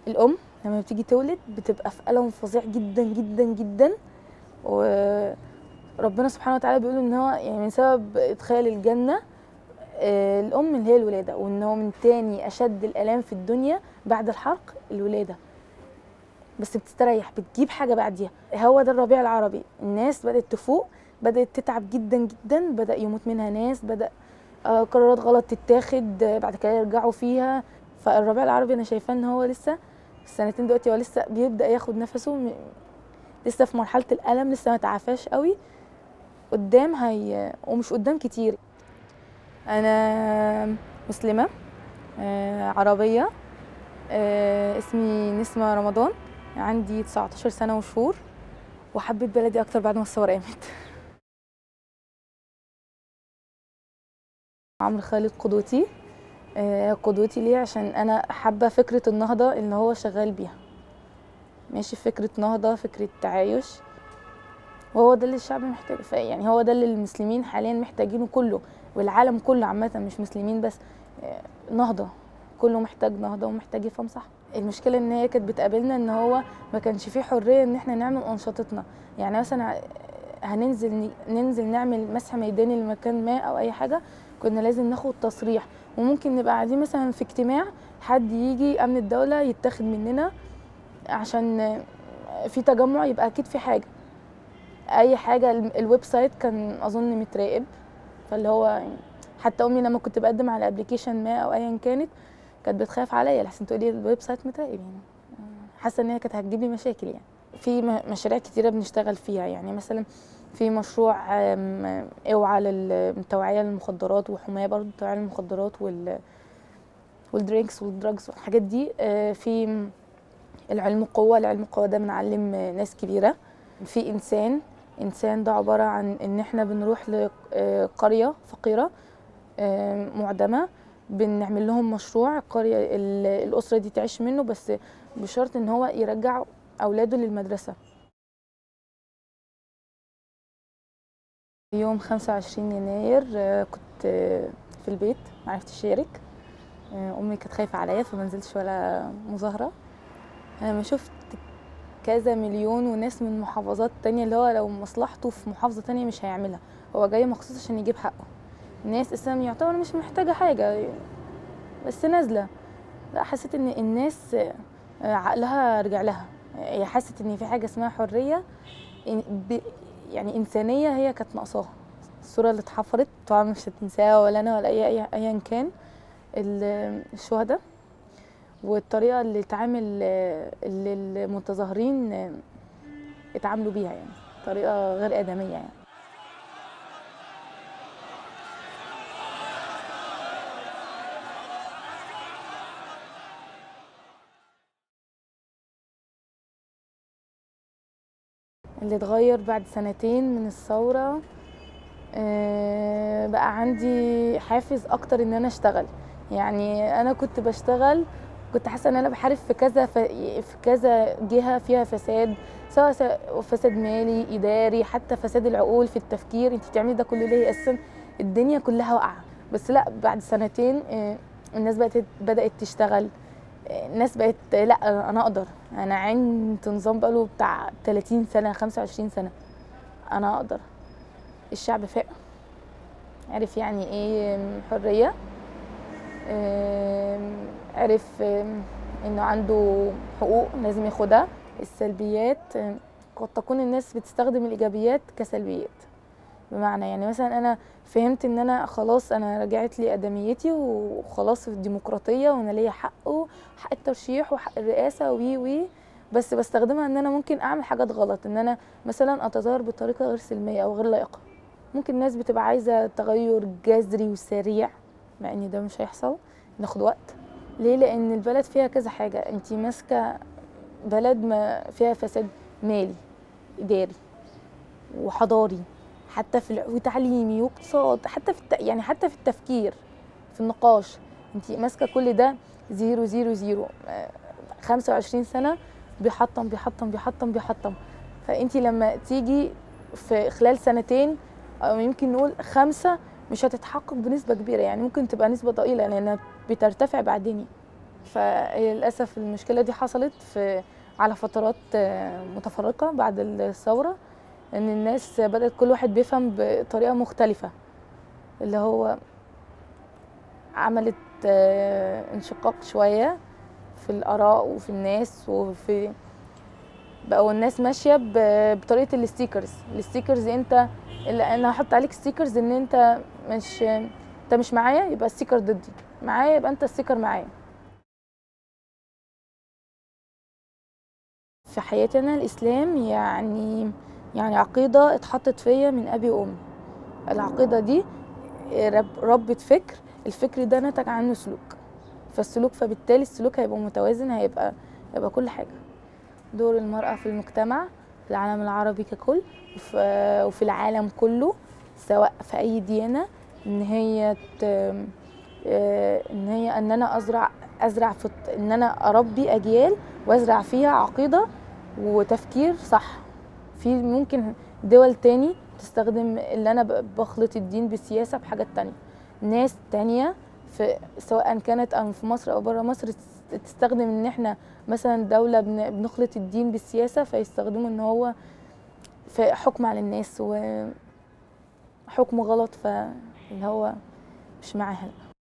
الام لما بتيجي تولد بتبقى في الم فظيع جدا جدا جدا وربنا سبحانه وتعالى بيقول ان هو يعني من سبب ادخال الجنه آه، الام اللي هي الولاده وان هو من تاني اشد الالام في الدنيا بعد الحرق الولاده بس بتستريح بتجيب حاجه بعديها هو ده الربيع العربي الناس بدات تفوق بدات تتعب جدا جدا بدا يموت منها ناس بدا آه، قرارات غلط تتاخد آه، بعد كده يرجعوا فيها فالربيع العربي انا شايفاه ان هو لسه السنتين دلوقتي هو لسه بيبدا ياخد نفسه م- لسه في مرحله الالم لسه ما تعافاش قوي قدام هي ومش قدام كتير انا مسلمه آه، عربيه آه، اسمي نسمه رمضان عندي 19 سنه وشهور وحبيت بلدي اكتر بعد ما الثوره قامت عمرو خالد قدوتي آه، قدوتي ليه عشان انا حابه فكره النهضه اللي هو شغال بيها ماشي فكره نهضه فكره تعايش وهو ده اللي الشعب محتاجه ف- يعني هو ده اللي المسلمين حاليا محتاجينه كله والعالم كله عامه مش مسلمين بس آه، نهضه كله محتاج نهضه ومحتاج يفهم صح المشكله ان هي كانت بتقابلنا ان هو ما كانش فيه حريه ان احنا نعمل انشطتنا يعني مثلا ع- هننزل ن- ننزل نعمل مسح ميداني لمكان ما او اي حاجه كنا لازم ناخد تصريح وممكن نبقى قاعدين مثلا في اجتماع حد يجي امن الدوله يتاخد مننا عشان في تجمع يبقى اكيد في حاجه اي حاجه ال- الويب سايت كان اظن متراقب فاللي هو يعني حتى امي لما كنت بقدم على ابلكيشن ما او ايا كانت كانت بتخاف عليا لحسن تقولي الويب سايت متراقب يعني حاسه ان هي كانت هتجيب لي مشاكل يعني في م- مشاريع كتيره بنشتغل فيها يعني مثلا في مشروع آم، اوعى للتوعيه للمخدرات وحمايه برضه توعيه للمخدرات وال والدرينكس والدراجز والحاجات دي آه، في العلم قوه العلم قوه ده بنعلم آه، ناس كبيره في انسان انسان ده عباره عن ان احنا بنروح لقريه فقيره آه، معدمه بنعمل لهم مشروع القريه ال- الاسره دي تعيش منه بس بشرط ان هو يرجع اولاده للمدرسه يوم 25 يناير آه، كنت آه، في البيت معرفتش اشارك آه، امي كانت خايفه عليا فما نزلتش ولا مظاهره انا ما شفت كذا مليون وناس من محافظات تانية اللي هو لو مصلحته في محافظة تانية مش هيعملها هو جاي مخصوص عشان يجيب حقه الناس اساسا يعتبر مش محتاجة حاجة بس نازلة لا حسيت ان الناس آه، عقلها رجع لها هي حست ان في حاجة اسمها حرية إن- ب- يعني انسانية هي كانت ناقصاها الصورة اللي اتحفرت طبعا مش هتنساها ولا انا ولا اي اي ايا كان ال- الشهداء والطريقه اللي اتعامل اللي المتظاهرين اتعاملوا بيها يعني طريقه غير ادميه يعني اللي اتغير بعد سنتين من الثورة آه، بقى عندي حافز اكتر ان انا اشتغل يعني انا كنت بشتغل كنت حاسه ان انا بحارب في كذا ف- في كذا جهه فيها فساد سواء س- فساد مالي اداري حتى فساد العقول في التفكير انت بتعملي ده كله ليه اساسا الدنيا كلها واقعه بس لا بعد سنتين آه، الناس بقت بدات تشتغل آه، الناس بقت لا انا اقدر انا عندي نظام بقاله بتاع 30 سنه 25 سنه انا اقدر الشعب فاق عرف يعني ايه حريه آم، عرف آم، انه عنده حقوق لازم ياخدها السلبيات آم، قد تكون الناس بتستخدم الايجابيات كسلبيات بمعنى يعني مثلا انا فهمت ان انا خلاص انا رجعت لي ادميتي وخلاص في الديمقراطيه وانا ليا حق وحق الترشيح وحق الرئاسه وي وي بس بستخدمها ان انا ممكن اعمل حاجات غلط ان انا مثلا اتظاهر بطريقه غير سلميه او غير لائقه ممكن الناس بتبقى عايزه تغير جذري وسريع مع ان ده مش هيحصل ناخد وقت ليه لان البلد فيها كذا حاجه انت ماسكه بلد ما فيها فساد مالي اداري وحضاري حتى في الع- وتعليمي واقتصاد حتى في الت... يعني حتى في التفكير في النقاش انت ماسكه كل ده زيرو زيرو زيرو آه، 25 سنه بيحطم بيحطم بيحطم بيحطم فانت لما تيجي في خلال سنتين او يمكن نقول خمسه مش هتتحقق بنسبه كبيره يعني ممكن تبقى نسبه ضئيله لانها بترتفع بعدين فهي للاسف المشكله دي حصلت في على فترات آه، متفرقه بعد الثوره ان الناس بدات كل واحد بيفهم بطريقه مختلفه اللي هو عملت آه، انشقاق شويه في الاراء وفي الناس وفي بقوا الناس ماشيه ب- بطريقه الستيكرز الستيكرز انت اللي انا هحط عليك ستيكرز ان انت مش انت مش معايا يبقى الستيكر ضدي معايا يبقى انت الستيكر معايا في حياتي انا الاسلام يعني يعني عقيده اتحطت فيا من ابي وامي العقيده دي رب- ربت فكر الفكر ده نتج عنه سلوك فالسلوك فبالتالي السلوك هيبقى متوازن هيبقى هيبقى كل حاجه دور المرأة في المجتمع في العالم العربي ككل وفي, وفي العالم كله سواء في أي ديانة إن هي ت... آه، إن هي إن أنا أزرع أزرع في الط- إن أنا أربي أجيال وأزرع فيها عقيدة وتفكير صح في ممكن دول تاني تستخدم اللي أنا ب- بخلط الدين بالسياسة بحاجات تانية ناس تانية في سواء كانت أو في مصر أو بره مصر تس- تستخدم إن إحنا مثلا دولة بن- بنخلط الدين بالسياسة فيستخدموا ان هو في حكم على الناس وحكم غلط فاللي هو مش معاها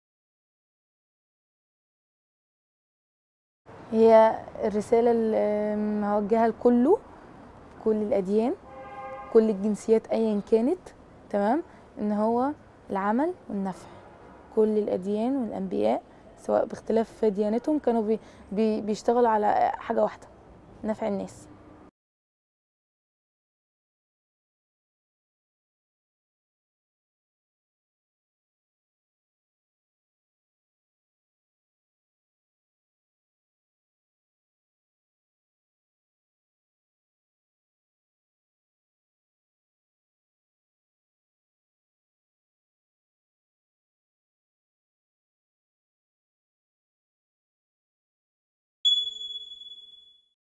هي الرسالة اللي موجهة لكله كل الأديان كل الجنسيات أيا كانت تمام إن هو العمل والنفع كل الأديان والأنبياء سواء باختلاف ديانتهم كانوا بي بي بيشتغلوا على حاجة واحدة نفع الناس